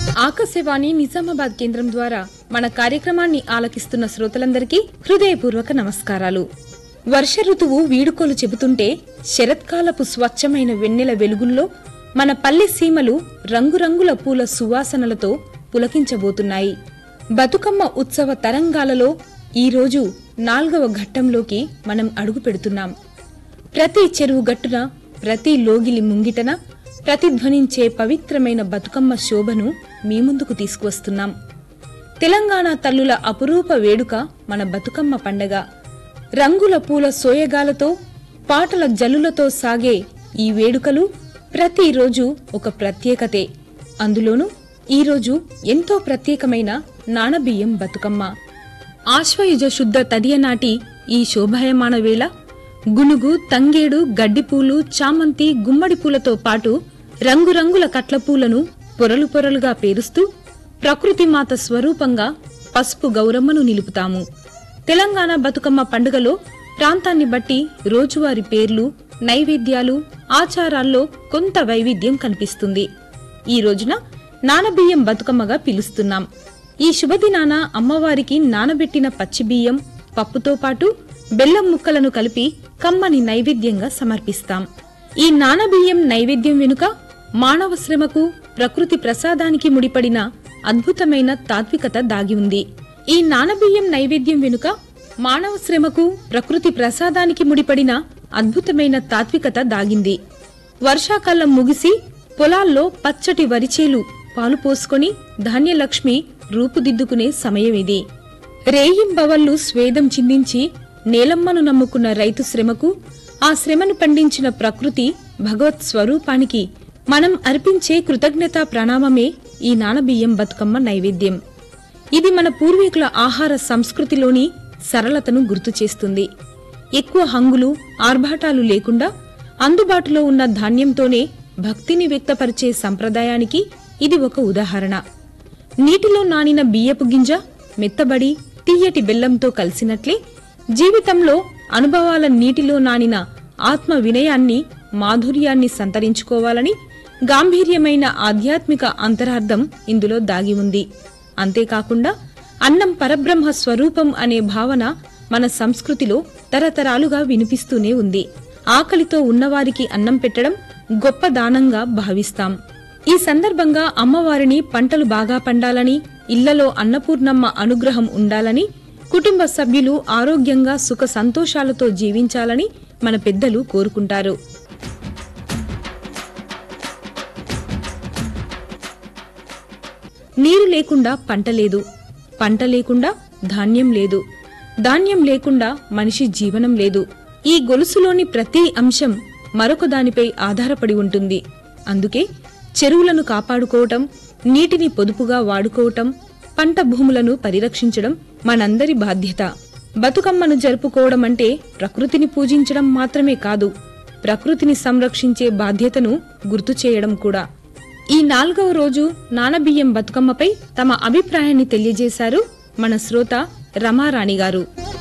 ఆకాశవాణి నిజామాబాద్ కేంద్రం ద్వారా మన కార్యక్రమాన్ని ఆలకిస్తున్న శ్రోతలందరికీ హృదయపూర్వక నమస్కారాలు వర్ష ఋతువు వీడుకోలు చెబుతుంటే శరత్కాలపు స్వచ్ఛమైన వెన్నెల వెలుగుల్లో మన పల్లె సీమలు రంగురంగుల పూల సువాసనలతో పులకించబోతున్నాయి బతుకమ్మ ఉత్సవ తరంగాలలో ఈరోజు నాల్గవ ఘట్టంలోకి మనం అడుగు పెడుతున్నాం ప్రతి చెరువు గట్టున ప్రతి లోగిలి ముంగిటన ప్రతిధ్వనించే పవిత్రమైన బతుకమ్మ శోభను మీ ముందుకు తీసుకువస్తున్నాం తెలంగాణ తల్లుల అపురూప వేడుక మన బతుకమ్మ పండగ రంగుల పూల సోయగాలతో పాటల జల్లులతో సాగే ఈ వేడుకలు ప్రతిరోజు ఒక ప్రత్యేకతే అందులోనూ ఈరోజు ఎంతో ప్రత్యేకమైన నానబియ్యం బతుకమ్మ ఆశ్వయుజ శుద్ధ తదియ నాటి ఈ శోభాయమాన వేళ గునుగు తంగేడు గడ్డిపూలు చామంతి గుమ్మడి పూలతో పాటు రంగురంగుల కట్ల పూలను పొరలు పొరలుగా పేరుస్తూ ప్రకృతి మాత స్వరూపంగా పసుపు గౌరమ్మను నిలుపుతాము తెలంగాణ బతుకమ్మ పండుగలో ప్రాంతాన్ని బట్టి రోజువారి పేర్లు నైవేద్యాలు ఆచారాల్లో కొంత వైవిధ్యం కనిపిస్తుంది ఈ రోజున నానబియ్యం బతుకమ్మగా పిలుస్తున్నాం ఈ శుభదినాన అమ్మవారికి నానబెట్టిన పచ్చి బియ్యం పప్పుతో పాటు బెల్లం ముక్కలను కలిపి కమ్మని నైవేద్యంగా సమర్పిస్తాం ఈ నానబియ్యం నైవేద్యం వెనుక మానవ శ్రమకు ప్రకృతి ప్రసాదానికి ముడిపడిన అద్భుతమైన తాత్వికత దాగి ఉంది ఈ నానబియ్యం నైవేద్యం వెనుక మానవ శ్రమకు ప్రకృతి ప్రసాదానికి ముడిపడిన అద్భుతమైన తాత్వికత దాగింది వర్షాకాలం ముగిసి పొలాల్లో పచ్చటి వరిచేలు పాలు పోసుకొని ధాన్యలక్ష్మి రూపుదిద్దుకునే సమయం ఇది రేయింబవళ్లు స్వేదం చిందించి నేలమ్మను నమ్ముకున్న రైతు శ్రమకు ఆ శ్రమను పండించిన ప్రకృతి భగవత్ స్వరూపానికి మనం అర్పించే కృతజ్ఞతా ప్రణామమే ఈ నానబియ్యం బతుకమ్మ నైవేద్యం ఇది మన పూర్వీకుల ఆహార సంస్కృతిలోని సరళతను గుర్తు చేస్తుంది ఎక్కువ హంగులు ఆర్భాటాలు లేకుండా అందుబాటులో ఉన్న ధాన్యంతోనే భక్తిని వ్యక్తపరిచే సంప్రదాయానికి ఇది ఒక ఉదాహరణ నీటిలో నానిన బియ్యపు గింజ మెత్తబడి తీయటి బెల్లంతో కలిసినట్లే జీవితంలో అనుభవాల నీటిలో నానిన ఆత్మ వినయాన్ని మాధుర్యాన్ని సంతరించుకోవాలని గాంభీర్యమైన ఆధ్యాత్మిక అంతరార్థం ఇందులో దాగి ఉంది అంతేకాకుండా అన్నం పరబ్రహ్మ స్వరూపం అనే భావన మన సంస్కృతిలో తరతరాలుగా వినిపిస్తూనే ఉంది ఆకలితో ఉన్నవారికి అన్నం పెట్టడం గొప్ప దానంగా భావిస్తాం ఈ సందర్భంగా అమ్మవారిని పంటలు బాగా పండాలని ఇళ్లలో అన్నపూర్ణమ్మ అనుగ్రహం ఉండాలని కుటుంబ సభ్యులు ఆరోగ్యంగా సుఖ సంతోషాలతో జీవించాలని మన పెద్దలు కోరుకుంటారు నీరు లేకుండా పంట లేదు పంట లేకుండా ధాన్యం లేదు ధాన్యం లేకుండా మనిషి జీవనం లేదు ఈ గొలుసులోని ప్రతి అంశం మరొక దానిపై ఆధారపడి ఉంటుంది అందుకే చెరువులను కాపాడుకోవటం నీటిని పొదుపుగా వాడుకోవటం పంట భూములను పరిరక్షించడం మనందరి బాధ్యత బతుకమ్మను జరుపుకోవడం అంటే ప్రకృతిని పూజించడం మాత్రమే కాదు ప్రకృతిని సంరక్షించే బాధ్యతను గుర్తు చేయడం కూడా ఈ నాలుగవ రోజు నానబియ్యం బతుకమ్మపై తమ అభిప్రాయాన్ని తెలియజేశారు మన శ్రోత రమారాణి గారు